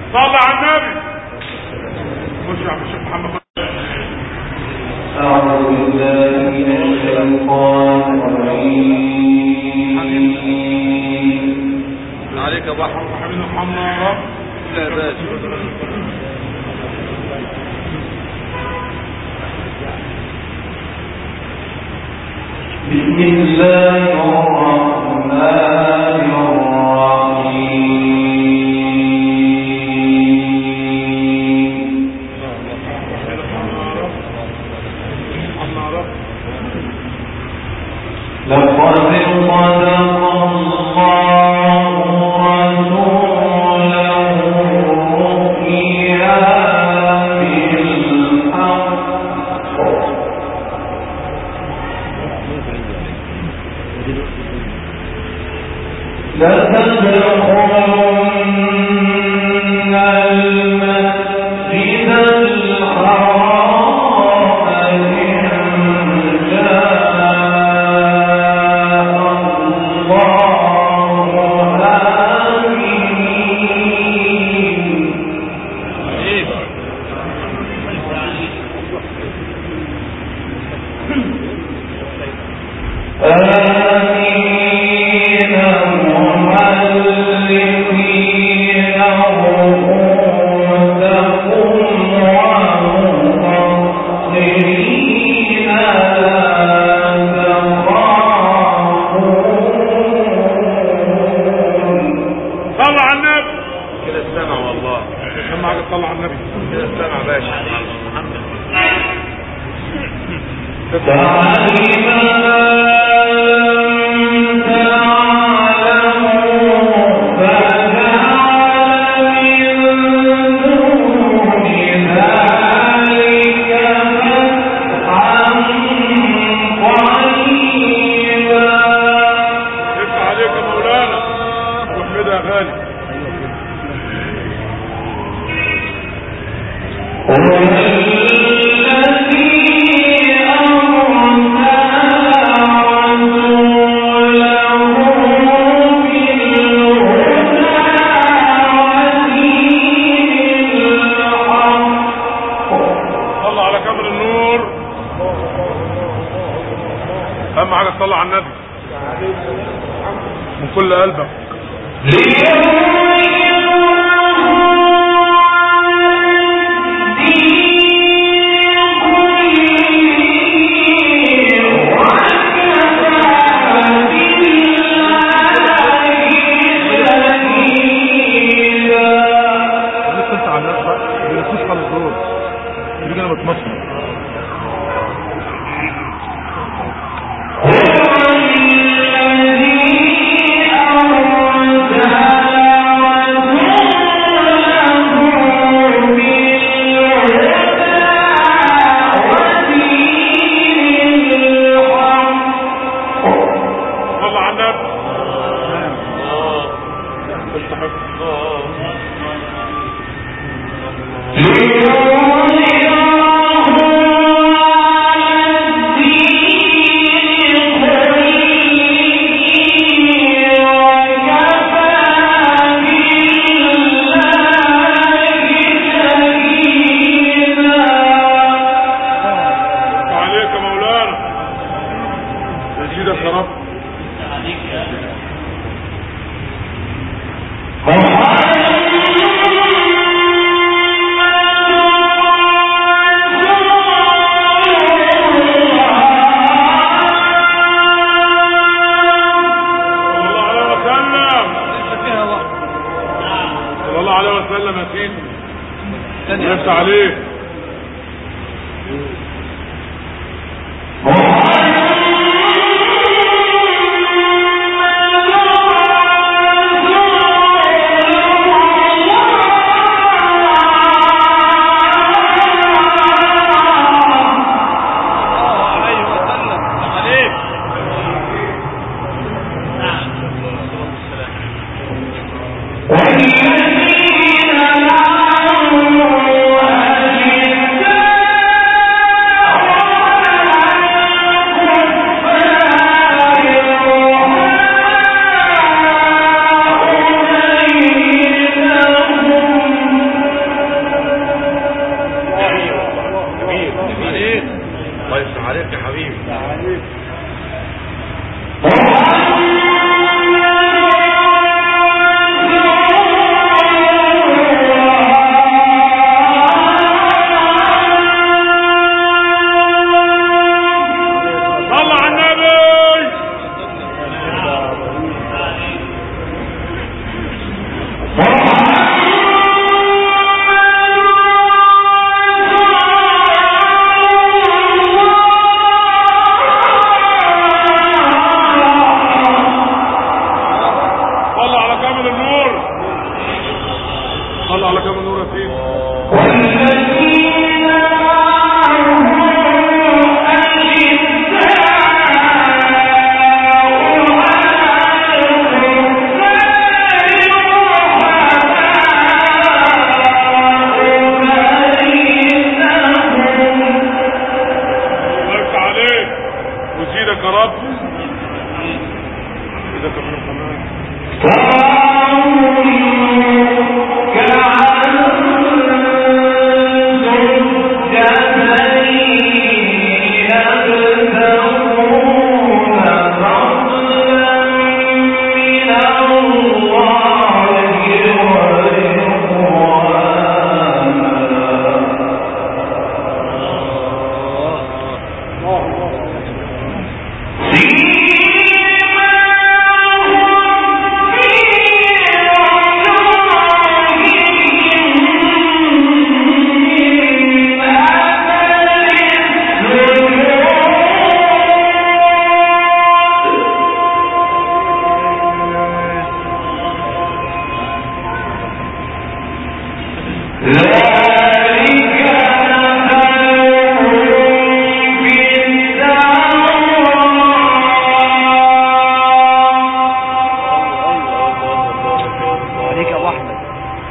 صل على النبي خش يا عم الشيخ محمد أعوذ بالله من الشيطان الرجيم عليك يا ابو احمد حبيبنا محمد يا رب لا يا باشا بسم الله الرحمن الرحيم لقد صدق الله رسوله الرؤيا بالحق لتدخلن المسجد الحرام إن شاء الله آمنين آمين محلقين رؤوسكم ومقصرين لا تخافون صل على النبي كده السمع والله اهم حاجه صل على النبي كده السمع باشا تعلم ما لم تعلموا فجعل من دون ذلك فتحا قريبا افتح عليك يا مولانا واحمدها يا غالي هو الذي أرسل رسوله بالهدى ودين الحق صل على كامل النور اهم حاجه تصلي على النبي من كل قلبك لسه انت على الناس بقى بيركوش خالص دول بيجي انا بتمصر صل على النبي استحق عليك يا مولانا يزيدك يا رب صلى الله عليه وسلم صلى الله عليه وسلم يا سيدي يفتح عليك عليه وسلم عليك والذين معه صلى على كم نور فيه والذين معه الله يفتح عليك وزيدك يا رب زيدك يا رب كمان عليك يا ابو احمد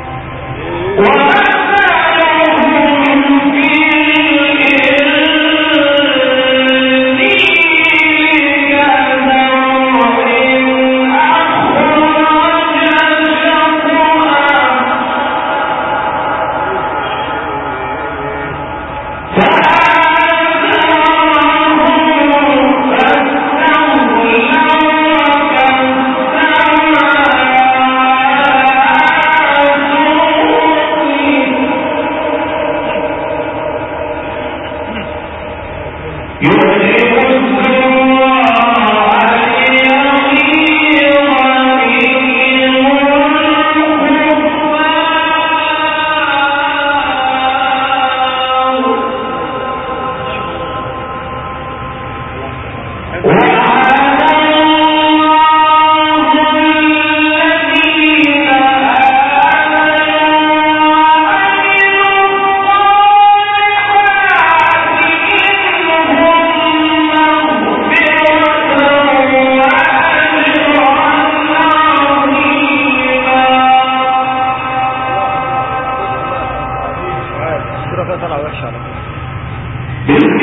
الصورة فيها طلعة وحشة على فكرة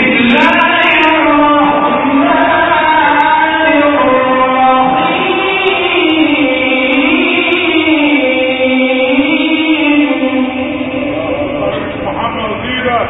محمد وزيدك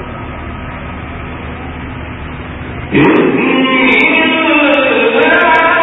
إِنَّ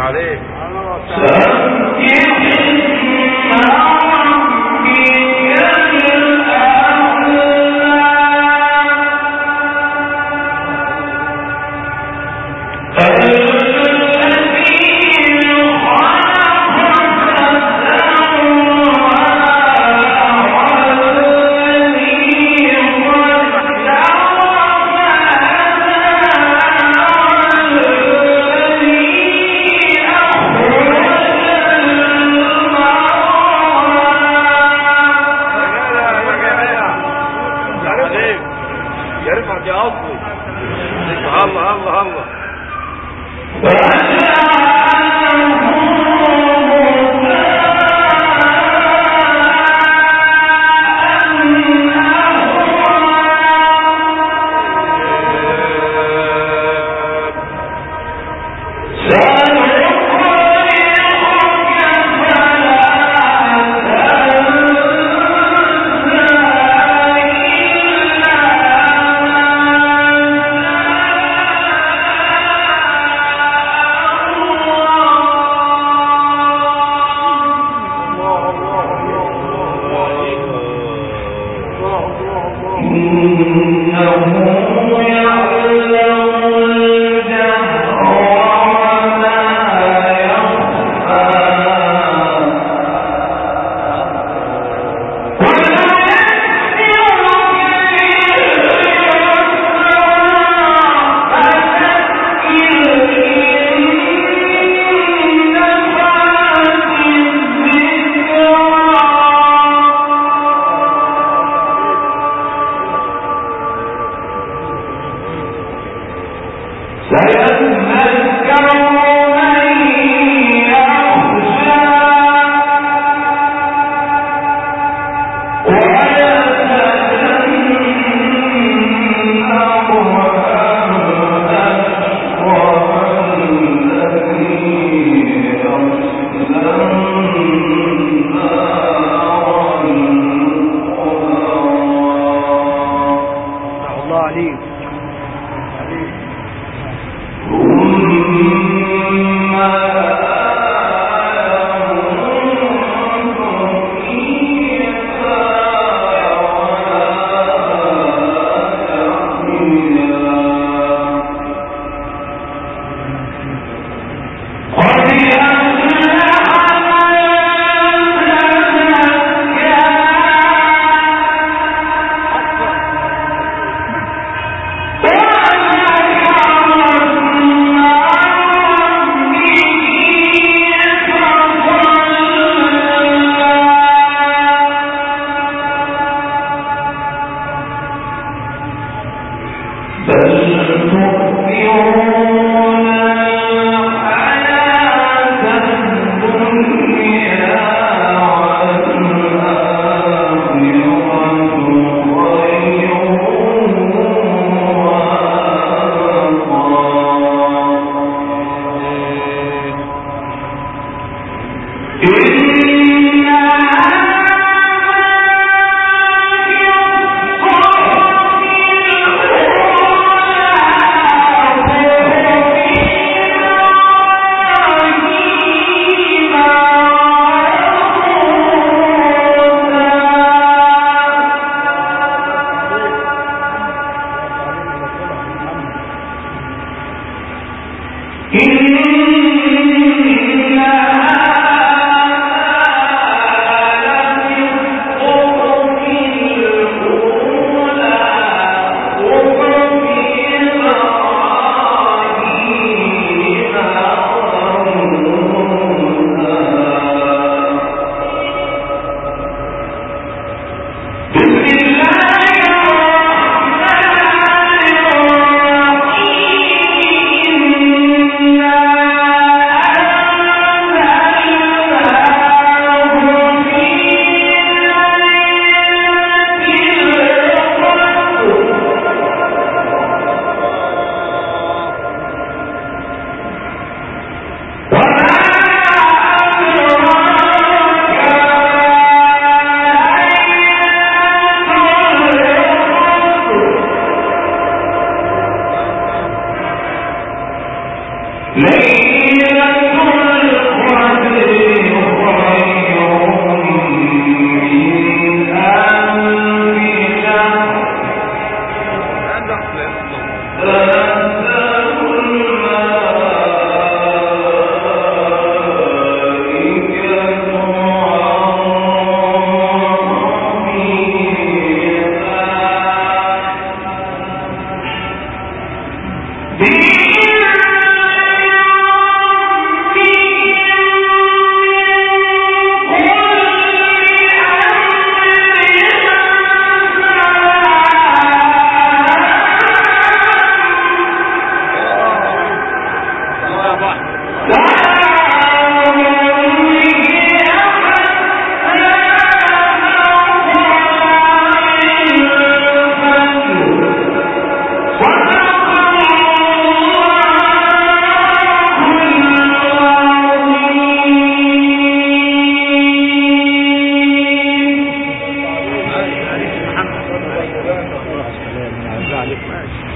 عليك عليك يا رفعت يا اصلي الله الله الله الله عليك ليس